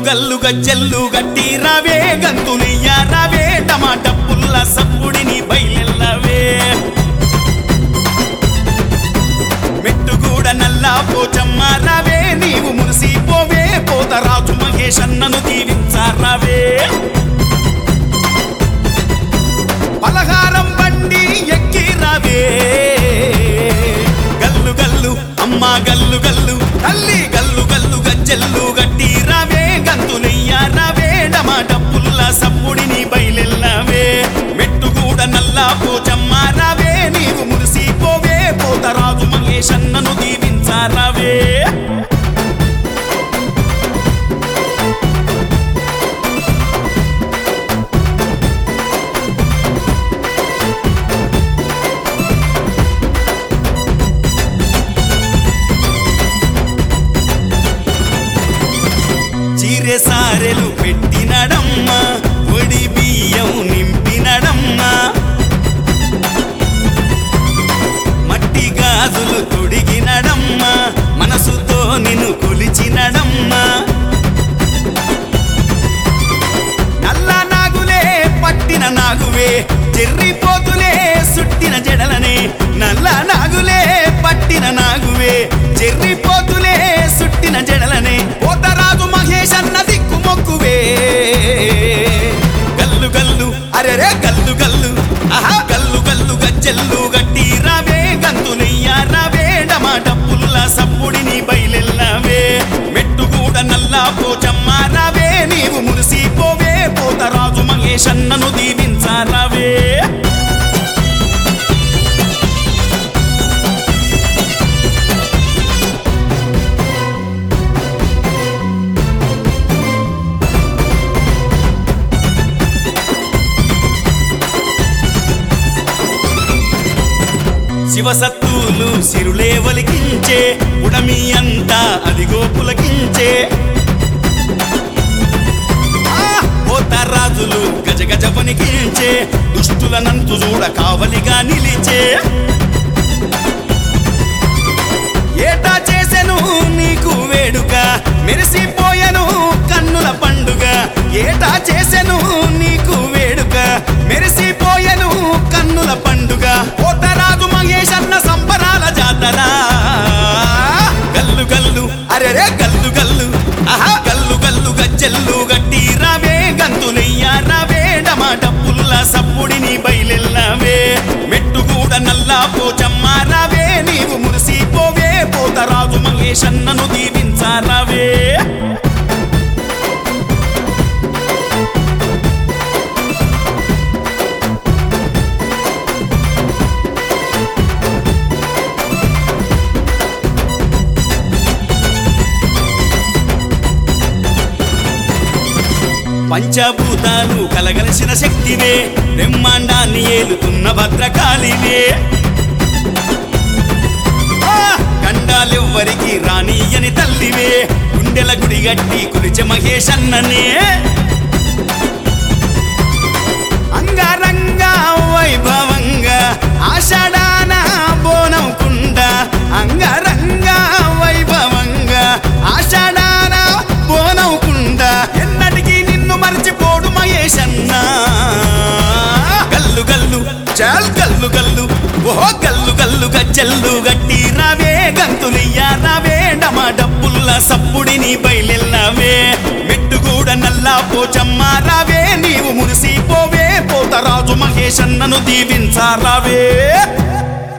గల్లు గజ్జల్లు గట్టి రావే గంతులియ్య రావే టమాటా పుల్ల సప్పుడిని బయలెల్లవే మెట్టుగూడ నల్లా పోచమ్మ రావే నీవు మురిసిపోవే పోతరాజు మహేష్ అన్నను దీవించారావే పలహారం బండి ఎక్కి రావే గల్లు గల్లు అమ్మ గల్లు గల్లు తల్లి గల్లు గల్లు గజ్జల్లు గట్టి రావే గంతులయ్య రావే టమాటా పుల్ల సప్పుడిని బయలెల్లవే మెట్టుగూడ నల్లా పోచమ్మ రావే నీవు మురిసిపోవే పోతరాజు మహేష్ అన్నను దీవించారావే చీరె సారెలు పెట్టినడమ్మా ఒడి బియ్యం నింపినడమ్మా మట్టి గాజులు తొడిగినడమ్మా మనసుతో నిన్ను కొలిచినడమ్మా నల్ల నాగులే పట్టిన నాగువే చెర్రిపోతులే సుట్టిన జడలనే నల్ల నాగులే పట్టిన నాగువే చెర్రిపోతులే సుట్టిన జడలనే పోతరాజు మహేష్ అన్న దిక్కు మొక్కువే గల్లు గల్లు అరెరే గల్లు గల్లు ఆహా గల్లు గల్లు గజ్జల్లు గట్టి రావే గంతులయ్య రావే టమాటా పుల్ల సప్పుడిని బయలెల్లవే మెట్టుగూడ నల్లా పోచమ్మ రావే నీవు మురిసిపోవే పోతరాజు మహేష్ అన్నను దీవించారావే శివసత్తులు సిరులే వలికించే ఉడమి అంతా అదిగో పులకించే ఆ, పోతరాజులు గజ గజ వణికించే దుష్టులనంతు చూడ కావలిగా నిలిచే ఏటా చేసెను నీకు వేడుక మెరిసిపోయెను కన్నుల పండుగ ఏటా చేసెను నీకు వేడుక మెరిసిపోయెను కన్నుల పండుగ కోటరాజు మహేష్ అన్న సంబరాల జాతర గల్లు గల్లు అరెరే గల్లు గల్లు ఆహా గల్లు గల్లు గజ్జల్లు గట్టి రావే గంతులయ్య రావే టమాటా పుల్ల సప్పుడిని బయలెల్లవే మెట్టుగూడ నల్లా పోచమ్మ రావే నీవు మురిసిపోవే పోతరాజు మహేష్ అన్నను దీవించారావే పంచభూతాలు కలగలసిన శక్తివే బ్రహ్మాండాన్ని ఏలుతున్న భద్రకాళివే ఆ! గండాలెవ్వరికి రానియని తల్లివే గుండెల గుడి గట్టి కులిచె మహేష్ అన్ననే అంగరంగ వైభవంగా ఆషాఢాన బోనం కుండ అంగరంగ వైభవంగా ఆషాఢాన బోనం కుండ ఎన్నటికీ నిన్ను మర్చిపోడు మహేష్ అన్న గల్లు గల్లు చాల్ గల్లు గల్లు ఓహో గల్లు గల్లు గజ్జల్లు గట్టి రావే గంతులియ్య రావే డమా డబ్బుల్ల సప్పుడిని బయలెల్లవే మెట్టుగూడ నల్లా పోచమ్మ రావే నీవు మురిసిపోవే పోతరాజు మహేష్ అన్నను దీవించారావే